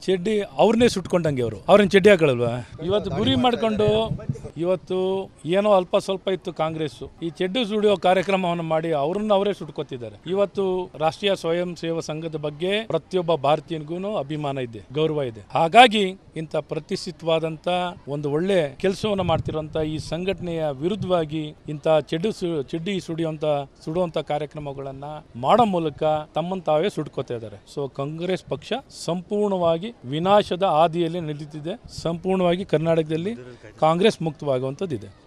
ಚಡ್ಡಿ ಅವ್ರನ್ನೇ ಸುಟ್ಕೊಂಡಂಗೆ ಅವರು ಅವ್ರನ್ನ ಚಡ್ಡಿ ಹಾಕೊಳ್ಳಲ್ವಾ ಇವತ್ತು ಗುರಿ ಮಾಡ್ಕೊಂಡು ಇವತ್ತು ಏನೋ ಅಲ್ಪ ಸ್ವಲ್ಪ ಇತ್ತು ಕಾಂಗ್ರೆಸ್ ಈ ಚೆಡ್ಡು ಸುಡಿಯೋ ಕಾರ್ಯಕ್ರಮವನ್ನು ಮಾಡಿ ಅವ್ರನ್ನ ಅವರೇ ಸುಟ್ಕೋತಿದ್ದಾರೆ ಇವತ್ತು ರಾಷ್ಟ್ರೀಯ ಸ್ವಯಂ ಸೇವಾ ಸಂಘದ ಬಗ್ಗೆ ಪ್ರತಿಯೊಬ್ಬ ಭಾರತೀಯನಿಗೂ ಅಭಿಮಾನ ಇದೆ ಗೌರವ ಇದೆ ಹಾಗಾಗಿ ಇಂಥ ಪ್ರತಿಷ್ಠಿತವಾದಂತ ಒಂದು ಒಳ್ಳೆ ಕೆಲಸವನ್ನು ಮಾಡ್ತಿರುವಂತ ಈ ಸಂಘಟನೆಯ ವಿರುದ್ಧವಾಗಿ ಇಂಥ ಚೆಡ್ಡು ಸು ಚೆಡ್ಡಿ ಸುಡಿಯುವಂತ ಸುಡುವಂತ ಕಾರ್ಯಕ್ರಮಗಳನ್ನ ಮಾಡೋ ಮೂಲಕ ತಮ್ಮನ್ನು ತಾವೇ ಸುಟ್ಕೋತಾ ಇದ್ದಾರೆ ಸೊ ಕಾಂಗ್ರೆಸ್ ಪಕ್ಷ ಸಂಪೂರ್ಣವಾಗಿ ವಿನಾಶದ ಹಾದಿಯಲ್ಲಿ ನಡೀತಿದೆ ಸಂಪೂರ್ಣವಾಗಿ ಕರ್ನಾಟಕದಲ್ಲಿ ಕಾಂಗ್ರೆಸ್ ಮುಕ್ತವಾಗುವಂಥದ್ದಿದೆ